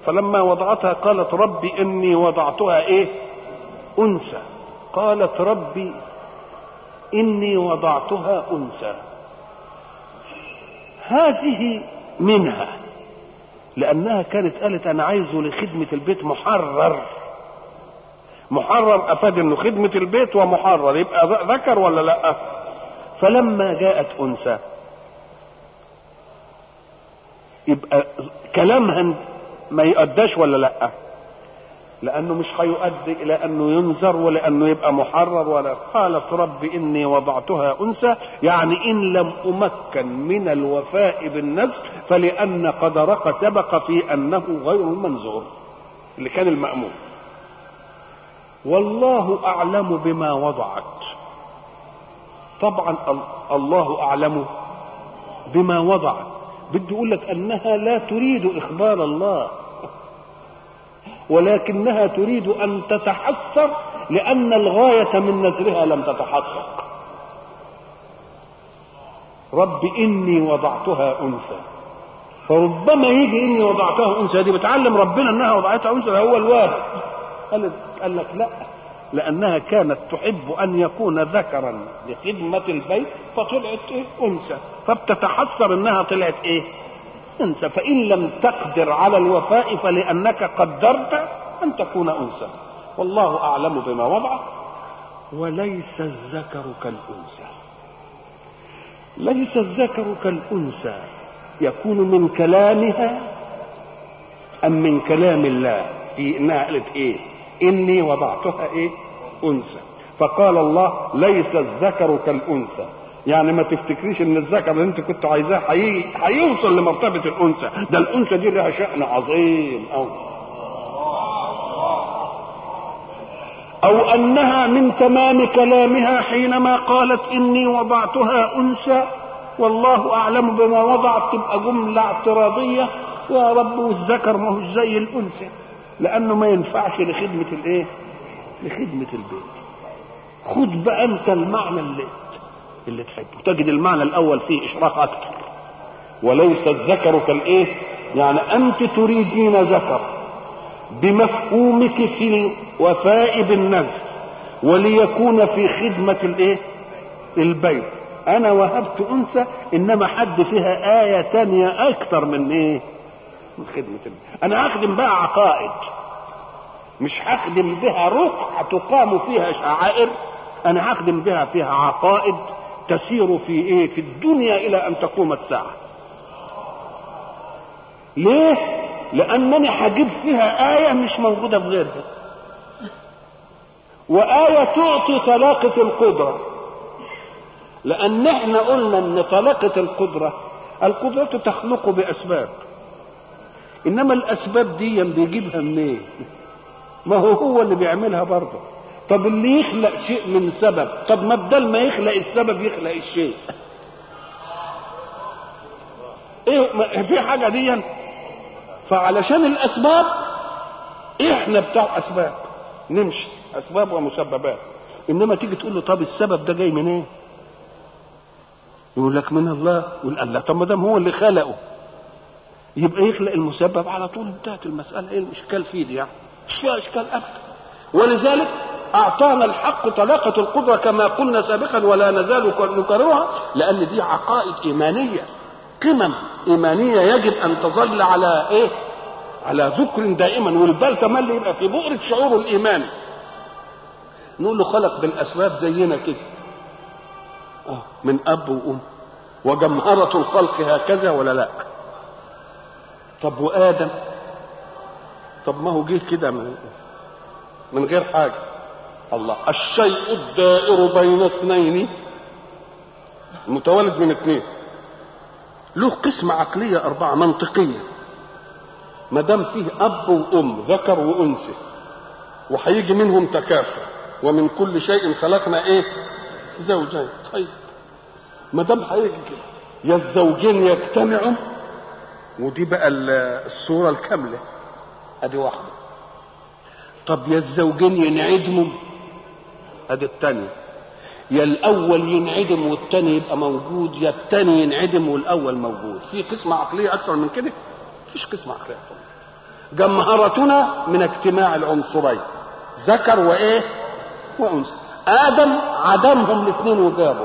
فلما وضعتها قالت ربي اني وضعتها ايه انثى قالت ربي اني وضعتها انثى هذه منها لانها كانت قالت انا عايزه لخدمه البيت محرر محرر افاد انه خدمه البيت ومحرر يبقى ذكر ولا لا فلما جاءت انثى يبقى كلامها ما يؤداش ولا لا لانه مش هيؤدي الى انه ينذر ولانه يبقى محرر ولا قالت رب اني وضعتها انثى يعني ان لم امكن من الوفاء بالنذر فلان قدرك سبق في انه غير المنذور اللي كان المامون والله اعلم بما وضعت طبعا الله اعلم بما وضعت بده يقول لك انها لا تريد اخبار الله ولكنها تريد ان تتحسر لان الغايه من نذرها لم تتحقق رب اني وضعتها انثى فربما يجي اني وضعتها انثى دي بتعلم ربنا انها وضعتها انثى هو الوارد قال قال لك لا لانها كانت تحب ان يكون ذكرا لخدمه البيت فطلعت ايه انثى فبتتحسر انها طلعت ايه انثى فان لم تقدر على الوفاء فلانك قدرت ان تكون انثى والله اعلم بما وضع وليس الذكر كالانثى ليس الذكر كالانثى يكون من كلامها ام من كلام الله في انها قالت ايه اني وضعتها ايه انثى فقال الله ليس الذكر كالانثى يعني ما تفتكريش ان الذكر اللي انت كنت عايزاه هيوصل لمرتبه الانثى ده الانثى دي لها شان عظيم او او انها من تمام كلامها حينما قالت اني وضعتها انثى والله اعلم بما وضعت تبقى جمله اعتراضيه يا رب والذكر ما هو زي الانثى لانه ما ينفعش لخدمه الايه لخدمه البيت خد بقى انت المعنى اللي اللي تحبه تجد المعنى الاول فيه اشراق اكثر وليس الذكر كالايه يعني انت تريدين ذكر بمفهومك في الوفاء بالنذر وليكون في خدمة الايه البيت انا وهبت انثى انما حد فيها آية تانية اكتر من ايه من خدمة البيت انا هخدم بقى عقائد مش هخدم بها رقعة تقام فيها شعائر انا هخدم بها فيها عقائد تسير في ايه في الدنيا الى ان تقوم الساعه ليه لانني هجيب فيها ايه مش موجوده في غيرها وايه تعطي طلاقه القدره لان احنا قلنا ان طلاقه القدره القدره تخلق باسباب انما الاسباب دي بيجيبها منين ما هو هو اللي بيعملها برضه طب اللي يخلق شيء من سبب طب ما بدل ما يخلق السبب يخلق الشيء ايه في حاجه دي فعلشان الاسباب احنا بتاع اسباب نمشي اسباب ومسببات انما تيجي تقول له طب السبب ده جاي منين إيه؟ يقول لك من الله يقول الله طب ما دام هو اللي خلقه يبقى يخلق المسبب على طول انتهت المساله ايه الاشكال فيه دي يعني مش فيها اشكال ابدا ولذلك اعطانا الحق طلاقه القدره كما قلنا سابقا ولا نزال نكررها لان دي عقائد ايمانيه قمم ايمانيه يجب ان تظل على ايه على ذكر دائما والبال تملي يبقى في بؤره شعوره الايماني نقول له خلق بالاسباب زينا كده آه من اب وام وجمهرة الخلق هكذا ولا لا طب وادم طب ما هو جه كده من, من غير حاجه الله الشيء الدائر بين اثنين متولد من اثنين له قسمة عقلية أربعة منطقية ما دام فيه أب وأم ذكر وأنثى وهيجي منهم تكافؤ ومن كل شيء خلقنا إيه؟ زوجين طيب ما دام هيجي كده يا الزوجين يجتمعوا ودي بقى الصورة الكاملة أدي واحدة طب يا الزوجين ينعدموا ادي الثانية يا الاول ينعدم والثاني يبقى موجود يا الثاني ينعدم والاول موجود في قسمة عقلية اكثر من كده مفيش قسمة عقلية اكثر جمهرتنا من اجتماع العنصرين ذكر وايه وانثى ادم عدمهم الاثنين وجابه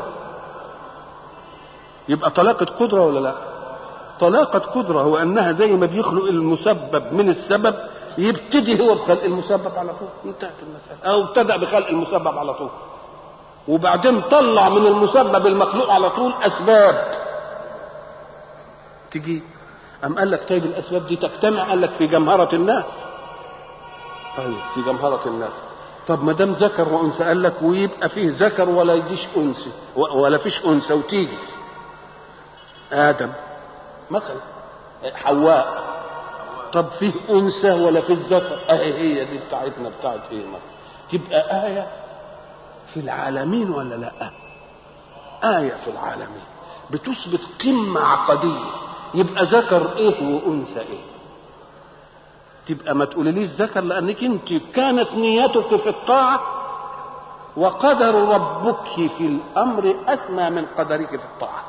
يبقى طلاقة قدرة ولا لا طلاقة قدرة هو انها زي ما بيخلق المسبب من السبب يبتدي هو بخلق المسبب على طول انتهت المسألة او ابتدأ بخلق المسبب على طول وبعدين طلع من المسبب المخلوق على طول اسباب تجي أم قال لك طيب الأسباب دي تجتمع قال لك في جمهرة الناس أيوة في جمهرة الناس طب ما دام ذكر وأنثى قال لك ويبقى فيه ذكر ولا يجيش أنثى ولا فيش أنثى وتيجي آدم مثلا حواء طب فيه أنثى ولا فيه ذكر أهي هي دي بتاعتنا بتاعت إيه تبقى آية في العالمين ولا لا آية في العالمين بتثبت قمة عقدية يبقى ذكر ايه وانثى ايه تبقى ما تقوليليش ذكر لانك انت كانت نيتك في الطاعه وقدر ربك في الامر اثنى من قدرك في الطاعه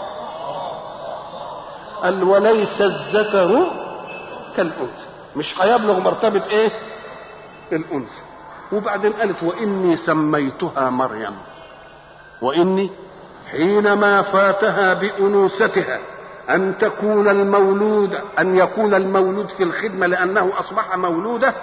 قال وليس الذكر كالانثى مش هيبلغ مرتبه ايه الانثى وبعدين قالت واني سميتها مريم واني حينما فاتها بانوثتها أن تكون المولود أن يكون المولود في الخدمة لأنه أصبح مولودة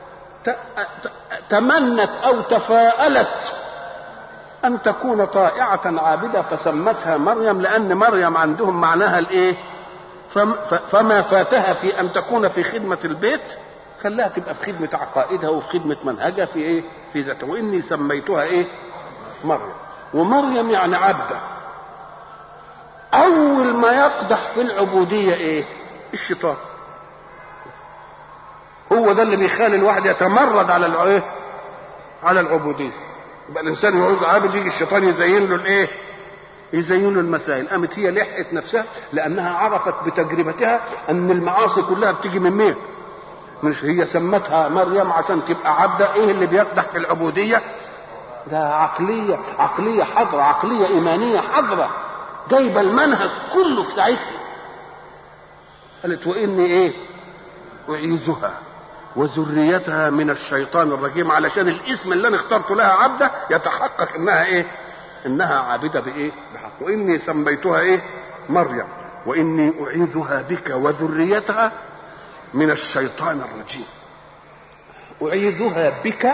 تمنت أو تفاءلت أن تكون طائعة عابدة فسمتها مريم لأن مريم عندهم معناها الإيه؟ فما فاتها في أن تكون في خدمة البيت خلاها تبقى في خدمة عقائدها وفي خدمة منهجها في إيه؟ في ذاتها وإني سميتها إيه؟ مريم ومريم يعني عبده اول ما يقدح في العبوديه ايه الشيطان هو ده اللي بيخلي الواحد يتمرد على الايه على العبوديه يبقى الانسان يعوز عابد يجي الشيطان يزين له الايه يزين له المسائل قامت هي لحقت نفسها لانها عرفت بتجربتها ان المعاصي كلها بتيجي من مين مش هي سمتها مريم عشان تبقى عبده ايه اللي بيقدح في العبوديه ده عقليه عقليه حضره عقليه ايمانيه حضره جايبه المنهج كله في ساعتها قالت واني ايه اعيذها وذريتها من الشيطان الرجيم علشان الاسم اللي انا اخترته لها عبده يتحقق انها ايه انها عابده بايه بحق واني سميتها ايه مريم واني اعيذها بك وذريتها من الشيطان الرجيم اعيذها بك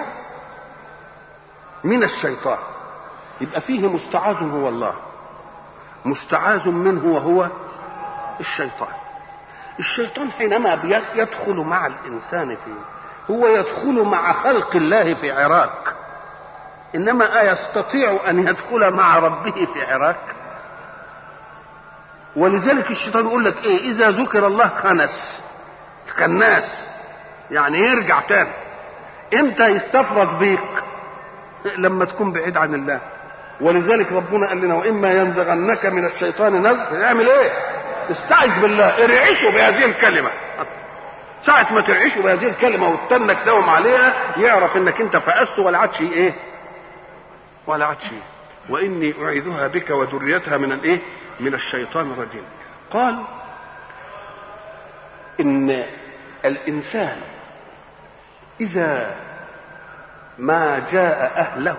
من الشيطان يبقى فيه مستعاذ هو الله مستعاذ منه وهو الشيطان الشيطان حينما يدخل مع الانسان فيه هو يدخل مع خلق الله في عراك انما يستطيع ان يدخل مع ربه في عراك ولذلك الشيطان يقول لك ايه اذا ذكر الله خنس خناس يعني يرجع تاني امتى يستفرد بيك لما تكون بعيد عن الله ولذلك ربنا قال لنا واما ينزغنك من الشيطان نزغ اعمل ايه استعذ بالله ارعشه بهذه الكلمه ساعة ما ترعشه بهذه الكلمة وتنك دوم عليها يعرف انك انت فأست ولا عادش ايه ولا عادش واني اعيذها بك وذريتها من الايه من الشيطان الرجيم قال ان الانسان اذا ما جاء اهله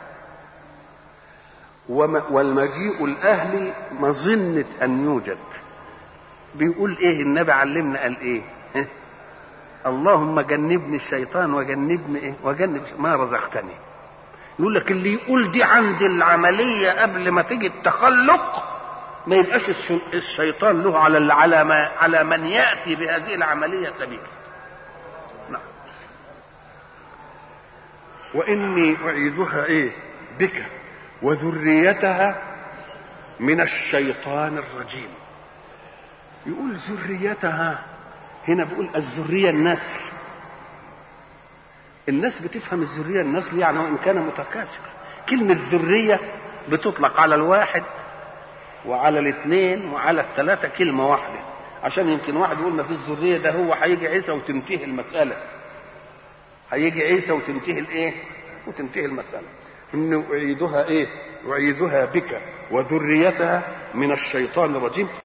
والمجيء الاهلي مظنه ان يوجد بيقول ايه النبي علمنا قال ايه اللهم جنبني الشيطان وجنبني ايه وجنب ما رزقتني يقول لك اللي يقول دي عند العمليه قبل ما تيجي التخلق ما يبقاش الشيطان له على على ما على من ياتي بهذه العمليه سبيل نعم واني اعيذها ايه بك وذريتها من الشيطان الرجيم يقول ذريتها هنا بيقول الذرية النسل الناس بتفهم الذرية النسل يعني وإن كان متكاثر كلمة ذرية بتطلق على الواحد وعلى الاثنين وعلى الثلاثة كلمة واحدة عشان يمكن واحد يقول ما فيش ذرية ده هو هيجي عيسى وتنتهي المسألة هيجي عيسى وتنتهي الايه وتنتهي المسألة إنه أعيدها إيه أعيذها بك وذريتها من الشيطان الرجيم